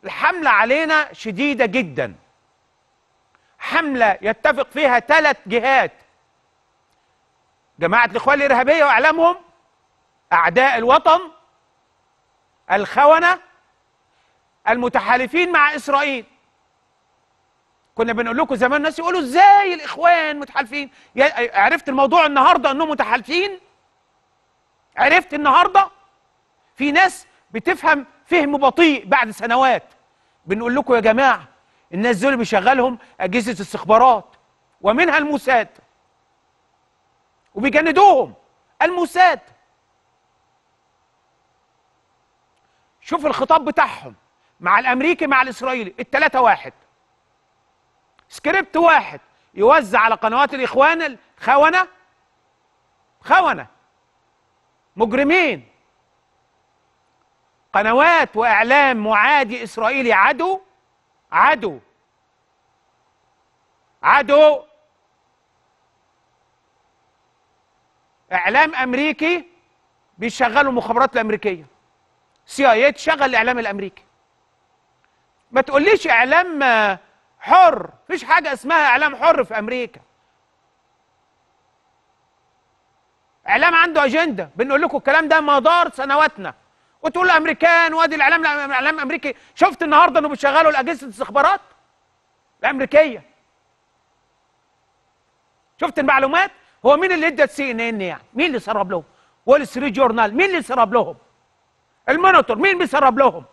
الحملة علينا شديدة جدا حملة يتفق فيها ثلاث جهات جماعة الإخوان الإرهابية وإعلامهم أعداء الوطن الخونة المتحالفين مع إسرائيل كنا بنقول لكم زمان الناس يقولوا ازاي الاخوان متحالفين يا- عرفت الموضوع النهارده انهم متحالفين عرفت النهارده في ناس بتفهم فهم بطيء بعد سنوات بنقول لكم يا جماعه الناس دول بيشغلهم اجهزه استخبارات ومنها الموساد وبيجندوهم الموساد شوف الخطاب بتاعهم مع الامريكي مع الاسرائيلي التلاته واحد سكريبت واحد يوزع على قنوات الاخوان الخونه خونه مجرمين قنوات واعلام معادي اسرائيلي عدو عدو عدو اعلام امريكي بيشغلوا المخابرات الامريكيه سي اي تشغل الاعلام الامريكي ما تقوليش اعلام آه، حر مفيش حاجه اسمها اعلام حر في امريكا اعلام عنده اجنده بنقول لكم الكلام ده مدار سنواتنا وتقول الامريكان وادي الاعلام الاعلام الامريكي شفت النهارده انه بيشغلوا الاجهزه الاستخبارات الامريكيه شفت المعلومات هو مين اللي ادى السي ان ان يعني مين اللي سرب لهم وول ستريت جورنال مين اللي سرب لهم المونيتور مين بيسرب لهم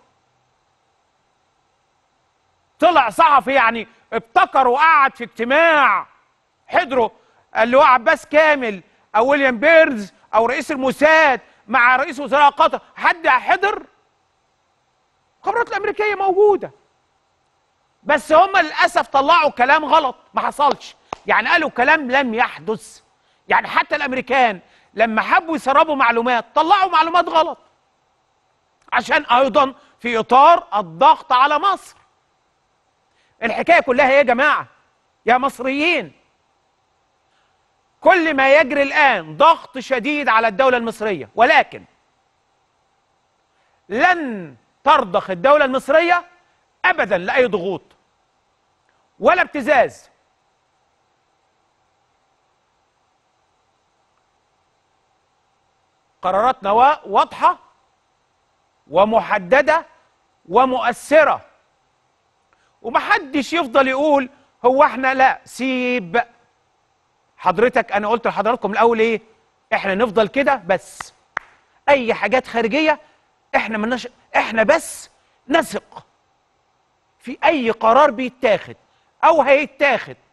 طلع صحفي يعني ابتكر وقعد في اجتماع حضره اللي هو عباس كامل او ويليام بيرز او رئيس الموساد مع رئيس وزراء قطر حد حضر الخبرات الامريكيه موجوده بس هم للاسف طلعوا كلام غلط ما حصلش يعني قالوا كلام لم يحدث يعني حتى الامريكان لما حبوا يسربوا معلومات طلعوا معلومات غلط عشان ايضا في اطار الضغط على مصر الحكايه كلها إيه يا جماعه يا مصريين كل ما يجري الان ضغط شديد على الدوله المصريه ولكن لن ترضخ الدوله المصريه ابدا لاي ضغوط ولا ابتزاز قراراتنا وا- واضحه ومحدده ومؤثره ومحدش يفضل يقول هو احنا لا سيب حضرتك انا قلت لحضراتكم الاول ايه احنا نفضل كده بس اي حاجات خارجيه احنا مناش احنا بس نثق في اي قرار بيتاخد او هيتاخد